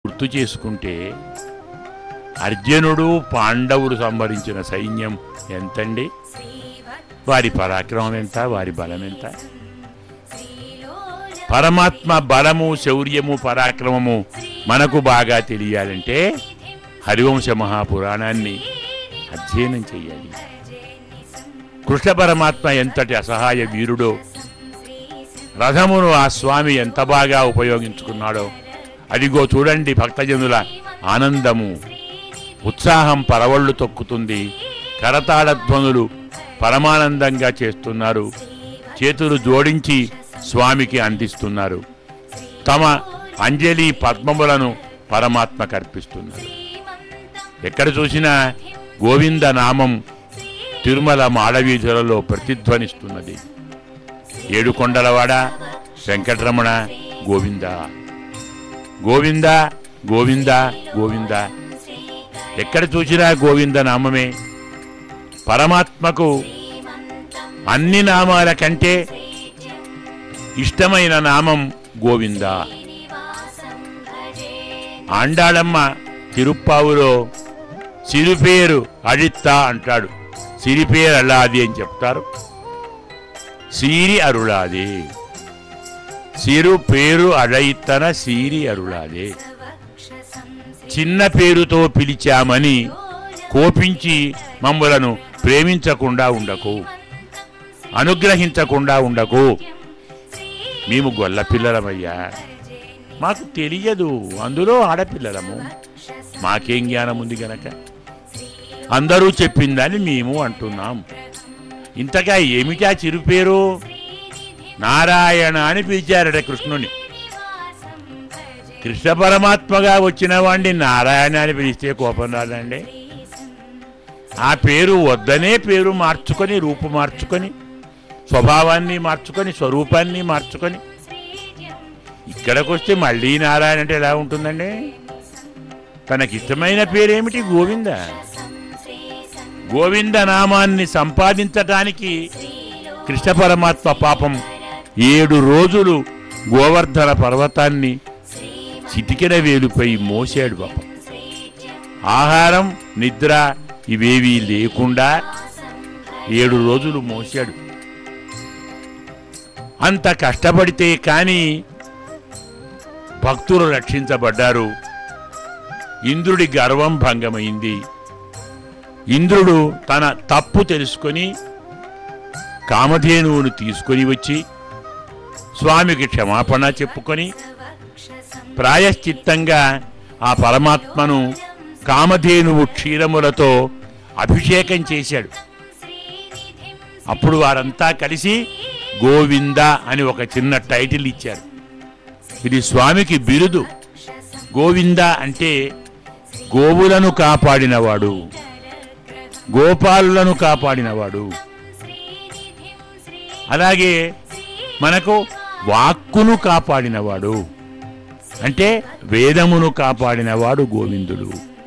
గుర్తు చేసుకుంటే అర్జునుడు పాండవులు సంభరించిన సైన్యం ఎంతండి వారి పరాక్రమం ఎంత వారి బలం ఎంత పరమాత్మ బలము శౌర్యము పరాక్రమము మనకు బాగా తెలియాలంటే హరివంశ మహాపురాణాన్ని అధ్యయనం చేయాలి కృష్ణ పరమాత్మ ఎంతటి అసహాయ వీరుడో రథమును ఆ స్వామి ఎంత బాగా ఉపయోగించుకున్నాడో అదిగో చూడండి భక్తజనుల ఆనందము ఉత్సాహం పరవళ్ళు తొక్కుతుంది కరతాళ ధ్వనులు పరమానందంగా చేస్తున్నారు చేతులు జోడించి స్వామికి అందిస్తున్నారు తమ అంజలి పద్మములను పరమాత్మ కర్పిస్తున్నారు ఎక్కడ చూసినా గోవింద నామం తిరుమల మాడవీధులలో ప్రతిధ్వనిస్తున్నది ఏడుకొండలవాడ వెంకటరమణ గోవింద గోవింద గోవింద గోవింద ఎక్కడ చూసినా గోవింద నామమే పరమాత్మకు అన్ని నామాల కంటే ఇష్టమైన నామం గోవింద ఆండాళమ్మ తిరుప్పావులో సిరిపేరు అడిత్తా అంటాడు సిరిపేరు అల్లాది అని చెప్తారు సీరి అరుళాది సిరు పేరు అడయిత్తన సీరి అరుళాదే చిన్న పేరుతో పిలిచామని కోపించి మమ్ములను ప్రేమించకుండా ఉండకు అనుగ్రహించకుండా ఉండకు మేము గొల్ల పిల్లలమయ్యా మాకు తెలియదు అందులో ఆడపిల్లలము మాకేం జ్ఞానం ఉంది గనక అందరూ చెప్పిందని మేము అంటున్నాం ఇంతగా ఏమిటా చిరు పేరు నారాయణ అని పిలిచారట కృష్ణుని కృష్ణ పరమాత్మగా వచ్చిన వాడిని నారాయణ అని పిలిస్తే కోపం రాదండి ఆ పేరు వద్దనే పేరు మార్చుకొని రూపు మార్చుకొని స్వభావాన్ని మార్చుకొని స్వరూపాన్ని మార్చుకొని ఇక్కడికి వస్తే మళ్ళీ నారాయణ అంటే ఎలా ఉంటుందండి తనకిష్టమైన పేరేమిటి గోవింద గోవింద నామాన్ని సంపాదించటానికి కృష్ణ పరమాత్మ పాపం ఏడు రోజులు గోవర్ధన పర్వతాన్ని చిటికెన వేలుపై మోసాడు పాపం ఆహారం నిద్ర ఇవేవీ లేకుండా ఏడు రోజులు మోసాడు అంత కష్టపడితే కానీ భక్తులు రక్షించబడ్డారు ఇంద్రుడి గర్వం భంగమైంది ఇంద్రుడు తన తప్పు తెలుసుకొని కామధేనువును తీసుకొని వచ్చి స్వామికి క్షమాపణ చెప్పుకొని ప్రాయశ్చిత్తంగా ఆ పరమాత్మను కామధేనువు క్షీరములతో అభిషేకం చేశాడు అప్పుడు వారంతా కలిసి గోవింద అని ఒక చిన్న టైటిల్ ఇచ్చారు ఇది స్వామికి బిరుదు గోవింద అంటే గోవులను కాపాడినవాడు గోపాలులను కాపాడినవాడు అలాగే మనకు వాక్కును కాపాడినవాడు అంటే వేదమును కాపాడినవాడు గోవిందుడు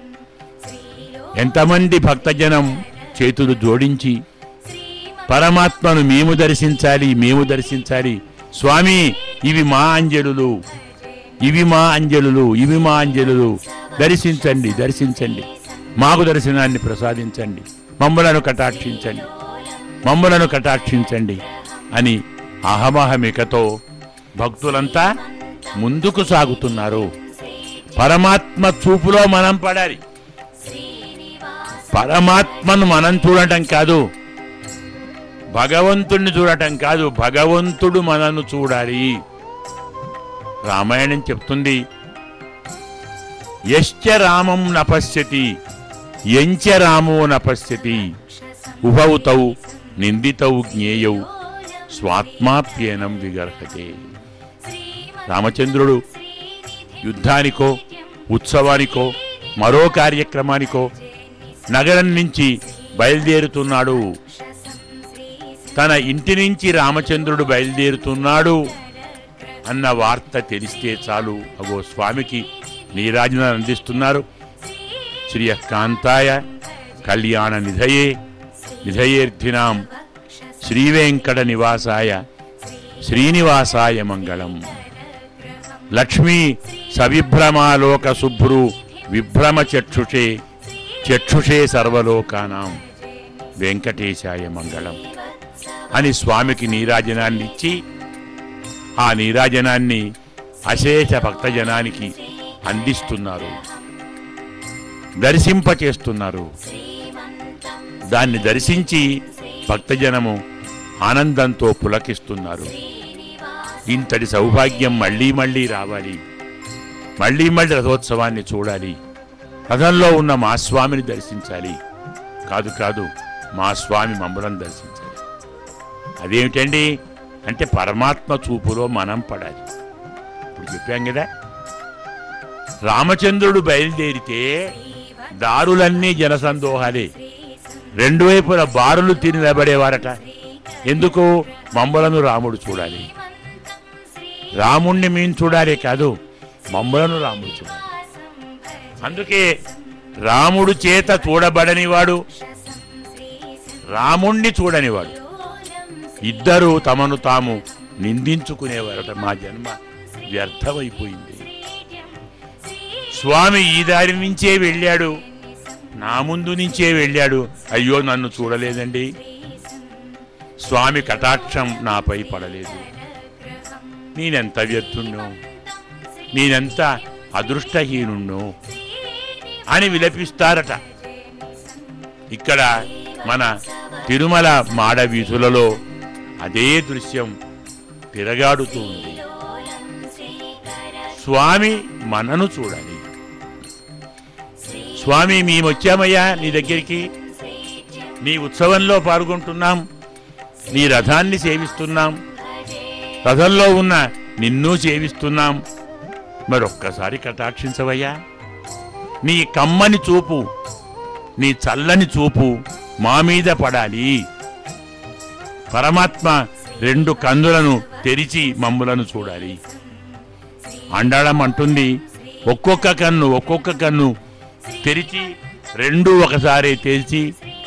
ఎంతమంది భక్తజనం చేతులు జోడించి పరమాత్మను మేము దర్శించాలి మేము దర్శించాలి స్వామి ఇవి మా అంజలులు ఇవి మా అంజలులు ఇవి మా అంజలులు దర్శించండి దర్శించండి మాకు దర్శనాన్ని ప్రసాదించండి మమ్మలను కటాక్షించండి మమ్మలను కటాక్షించండి అని అహమహమికతో భక్తులంతా ముందుకు సాగుతున్నారు పరమాత్మ చూపులో మనం పడాలి పరమాత్మను మనం చూడటం కాదు భగవంతుణ్ణి చూడటం కాదు భగవంతుడు మనను చూడాలి రామాయణం చెప్తుంది యశ్చ రామం నపశ్యతి ఎంచ రామో నపశ్యతి ఉభౌతౌ నిందితౌ జ్ఞేయౌ స్వాత్మాప్యేనం విగర్హతే రామచంద్రుడు యుద్ధానికో ఉత్సవానికో మరో కార్యక్రమానికో నగరం నుంచి బయలుదేరుతున్నాడు తన ఇంటి నుంచి రామచంద్రుడు బయలుదేరుతున్నాడు అన్న వార్త తెలిస్తే చాలు అగో స్వామికి నీరాజన అందిస్తున్నారు శ్రీయకాంతాయ కళ్యాణ నిధయే నిధయేర్థినాం శ్రీవేంకట నివాసాయ శ్రీనివాసాయ మంగళం లక్ష్మీ సవిభ్రమాలోక శుభ్రు విభ్రమ చక్షుషే చక్షుషే సర్వలోకానాం వెంకటేశాయ మంగళం అని స్వామికి నీరాజనాన్ని ఇచ్చి ఆ నీరాజనాన్ని అశేష భక్తజనానికి అందిస్తున్నారు దర్శింపచేస్తున్నారు దాన్ని దర్శించి భక్తజనము ఆనందంతో పులకిస్తున్నారు ఇంతటి సౌభాగ్యం మళ్ళీ మళ్ళీ రావాలి మళ్ళీ మళ్ళీ రథోత్సవాన్ని చూడాలి రథంలో ఉన్న మా స్వామిని దర్శించాలి కాదు కాదు మా స్వామి మమ్మలను దర్శించాలి అదేమిటండి అంటే పరమాత్మ చూపులో మనం పడాలి ఇప్పుడు చెప్పాం కదా రామచంద్రుడు బయలుదేరితే దారులన్నీ జనసందోహాలే రెండు వైపుల బారులు తిని నిలబడేవారట ఎందుకు మమ్మలను రాముడు చూడాలి రాముణ్ణి మేము చూడాలి కాదు మమ్మలను రాముడు చూడాలి అందుకే రాముడు చేత చూడబడనివాడు రాముణ్ణి చూడనివాడు ఇద్దరు తమను తాము నిందించుకునేవారట మా జన్మ వ్యర్థమైపోయింది స్వామి ఈ దారి నుంచే వెళ్ళాడు నా ముందు నుంచే వెళ్ళాడు అయ్యో నన్ను చూడలేదండి స్వామి కటాక్షం నాపై పడలేదు నేనెంత వ్యర్థుణ్ణో నేనెంత అదృష్టహీనుణ్ణో అని విలపిస్తారట ఇక్కడ మన తిరుమల మాడ వీధులలో అదే దృశ్యం తిరగాడుతూ ఉంది స్వామి మనను చూడాలి స్వామి మేము వచ్చామయ్యా నీ దగ్గరికి నీ ఉత్సవంలో పాల్గొంటున్నాం నీ రథాన్ని సేవిస్తున్నాం రథంలో ఉన్న నిన్ను సేవిస్తున్నాం మరొక్కసారి కటాక్షించవయ్యా నీ కమ్మని చూపు నీ చల్లని చూపు మా మీద పడాలి పరమాత్మ రెండు కన్నులను తెరిచి మమ్ములను చూడాలి అండడం అంటుంది ఒక్కొక్క కన్ను ఒక్కొక్క కన్ను తెరిచి రెండు ఒకసారి తెరిచి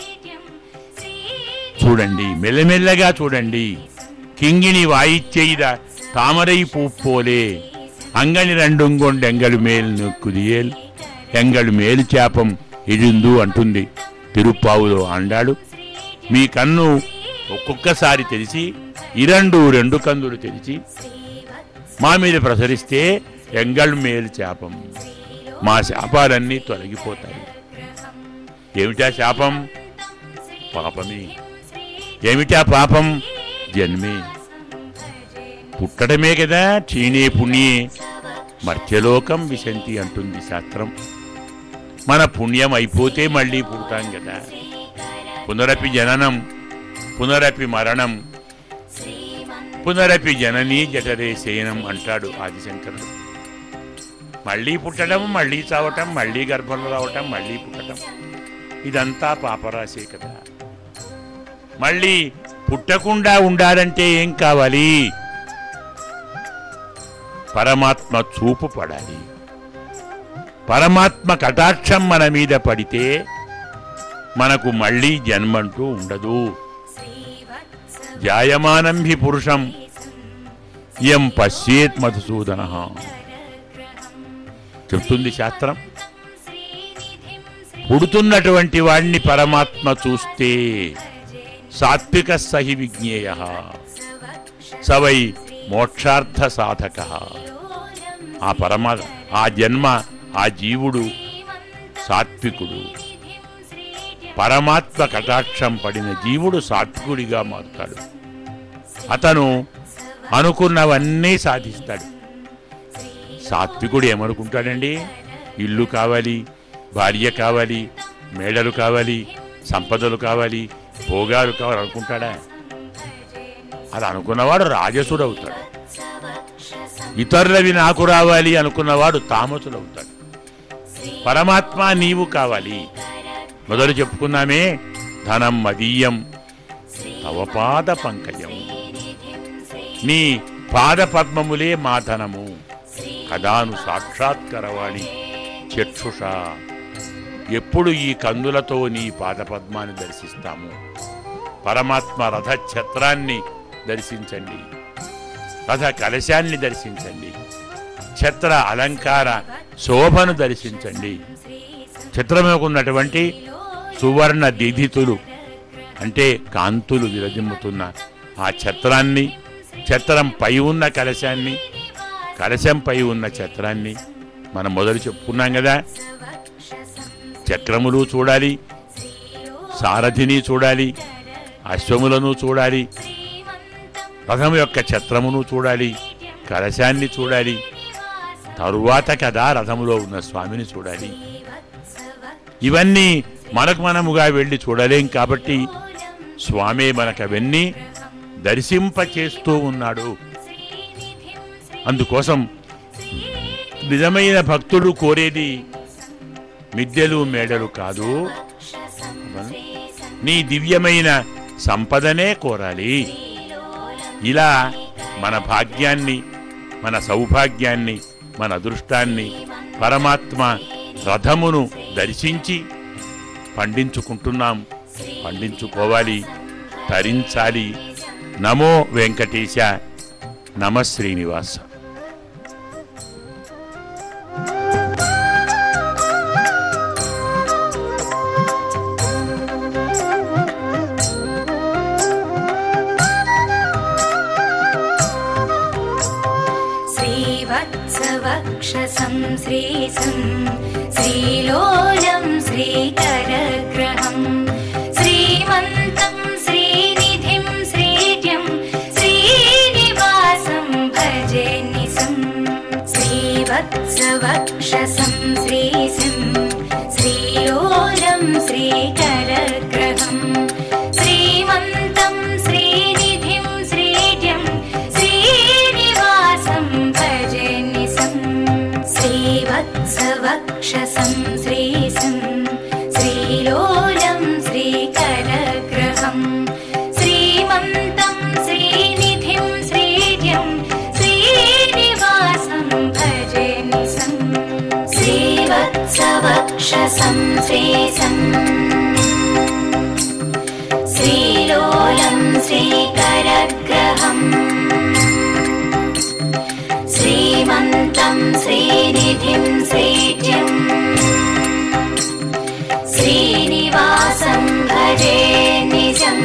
చూడండి మెల్లమెల్లగా చూడండి కింగిని వాయిచ్చెయ్ద తామరై పూప్పోలే అంగని రెండుంగొండు ఎంగడు మేలు నొక్కుదియేల్ ఎంగడు మేలు చేపం ఇడిందు అంటుంది తిరుప్పావులో అండాడు మీ కన్ను ఒక్కొక్కసారి తెరిచి ఇరండు రెండు కందులు తెరిచి మా మీద ప్రసరిస్తే ఎంగళ్ మేలు శాపం మా శాపాలన్నీ తొలగిపోతాయి ఏమిటా శాపం పాపమే ఏమిటా పాపం జన్మే పుట్టడమే కదా క్షీణే పుణ్యే మర్త్యలోకం విశంతి అంటుంది శాస్త్రం మన పుణ్యం అయిపోతే మళ్ళీ పుడతాం కదా పునరపి జననం పునరపి మరణం పునరపి జననీ జఠరే శయనం అంటాడు ఆదిశంకరుడు మళ్ళీ పుట్టడం మళ్ళీ చావటం మళ్ళీ గర్భంలో రావటం మళ్ళీ పుట్టడం ఇదంతా పాపరాశే కదా మళ్ళీ పుట్టకుండా ఉండాలంటే ఏం కావాలి పరమాత్మ చూపు పడాలి పరమాత్మ కటాక్షం మన మీద పడితే మనకు మళ్ళీ జన్మంటూ ఉండదు జాయమానం హి పురుషం ఎం పశ్యేత్ మధుసూదన చెప్తుంది శాస్త్రం పుడుతున్నటువంటి వాణ్ణి పరమాత్మ చూస్తే సాత్విక సహి విజ్ఞేయ సవై మోక్షార్థ సాధక ఆ పరమ ఆ జన్మ ఆ జీవుడు సాత్వికుడు పరమాత్మ కటాక్షం పడిన జీవుడు సాత్వికుడిగా మారుతాడు అతను అనుకున్నవన్నీ సాధిస్తాడు సాత్వికుడు ఏమనుకుంటాడండి ఇల్లు కావాలి భార్య కావాలి మేడలు కావాలి సంపదలు కావాలి భోగాలు కావాలి అనుకుంటాడా అది అనుకున్నవాడు రాజసుడు అవుతాడు ఇతరులవి నాకు రావాలి అనుకున్నవాడు తామసుడు అవుతాడు పరమాత్మ నీవు కావాలి మొదలు చెప్పుకున్నామే ధనం మదీయం తవ పాద పంకజం నీ పాద పద్మములే మా ధనము కదాను సాక్షాత్కరవాణి చక్షుష ఎప్పుడు ఈ కందులతో నీ పాదపద్మాన్ని దర్శిస్తాము పరమాత్మ రథ ఛత్రాన్ని దర్శించండి రథ కలశాన్ని దర్శించండి ఛత్ర అలంకార శోభను దర్శించండి చిత్రముకు ఉన్నటువంటి సువర్ణ దిధితులు అంటే కాంతులు విరజిమ్ముతున్న ఆ ఛత్రాన్ని ఛత్రం పై ఉన్న కలశాన్ని కలశంపై ఉన్న ఛత్రాన్ని మనం మొదలు చెప్పుకున్నాం కదా చక్రములు చూడాలి సారథిని చూడాలి అశ్వములను చూడాలి రథం యొక్క ఛత్రమును చూడాలి కలశాన్ని చూడాలి తరువాత కదా రథములో ఉన్న స్వామిని చూడాలి ఇవన్నీ మనకు మనముగా వెళ్ళి చూడలేం కాబట్టి స్వామి మనకు అవన్నీ దర్శింపచేస్తూ ఉన్నాడు అందుకోసం నిజమైన భక్తుడు కోరేది మిద్దెలు మేడలు కాదు నీ దివ్యమైన సంపదనే కోరాలి ఇలా మన భాగ్యాన్ని మన సౌభాగ్యాన్ని మన అదృష్టాన్ని పరమాత్మ రథమును దర్శించి పండించుకుంటున్నాం పండించుకోవాలి తరించాలి నమో వెంకటేశ నమ శ్రీనివాస श्रीवत्सवक्षसं श्रीसं श्रीलोलं श्रीकरग्रहम् श्रीमन्तं श्रीनिधिं श्रीड्यं श्रीनिवासं भजे निसम् श्रीवत्सवक्षसं श्रीसं श्रीलोलं श्रीकरग्रहम् श्रीमन्तं श्रीनिधिं श्रीड्यं श्रीनिवासं भजे निसम् श्रीवत्सवक्षसं श्रीसं श्रीलोलं श्रीकरग्रहम् श्रीमन्तं श्रीनिधिं श्रीड्यं श्रीनिवासं भजे निसम् श्रीवत्सवक्षसं श्रीसम् श्रीलोलं श्रीकरग्रहम् श्रीमन्तं श्रीनिधिं श्रीड्यम् श्रीनिवासं भजे निजम्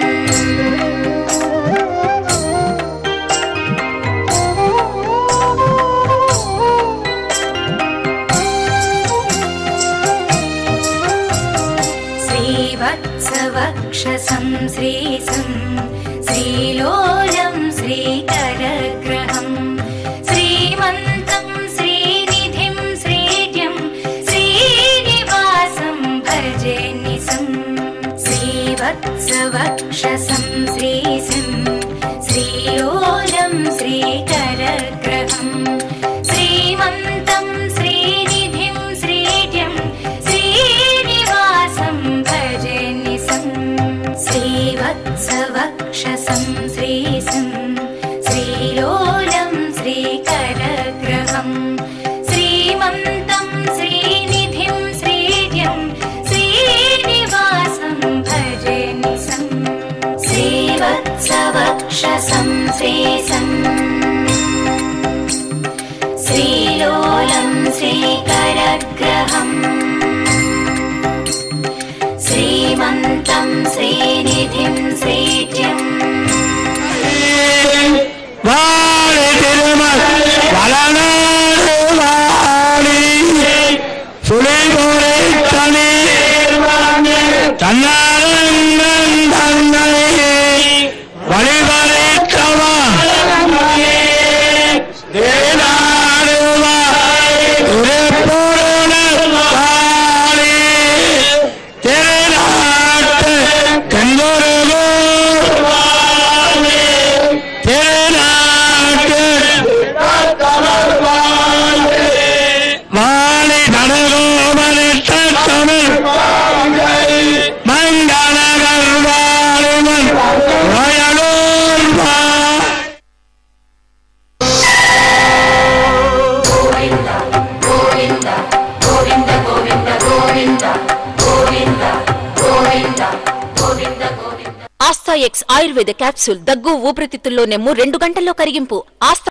श्रीवत्सवक्षसं श्रीसं श्रीलोलं श्रीकरग्रहम् श्रीमन्तं श्रीनिधिं श्रीड्यं श्रीनिवासं भजे निसम् श्रीवत्सवक्षसं श्रीसं श्रीलोलं श्रीकरग्रहम् श्रीमन्तं श्रीनिधिं श्रीड्यं श्रीनिवासं भजे निसम् श्रीवत्सवक्षसं श्रीसं श्रीलोलं श्रीकरग्रहम् श्रीमन्तं श्रीनिधिं श्रीड्यं श्रीनिवासं भजे निसम् श्रीवत्सवक्षसं श्रीसम् श्रीलोलं श्रीकरग्रहम् श्रीमन्तं श्रीनिधिं श्रीड्यम् வாழை திருமல் வளநாடு வாழி சுழிபொறை தனி தன்னாரங்கன் தன்னை வழிபறித்தவா தேனாடுவா திருப்பொருள் வாழி திருநாட்டு கண்குருகோ வாழி நடகோபரித்த தமிழ் மங்களகர் வாழிமன் வயலூர் வா ఆస్థా ఎక్స్ ఆయుర్వేద క్యాప్సూల్ దగ్గు ఊపిరితిత్తుల్లో నెమ్ము రెండు గంటల్లో కరిగింపు ఆస్థా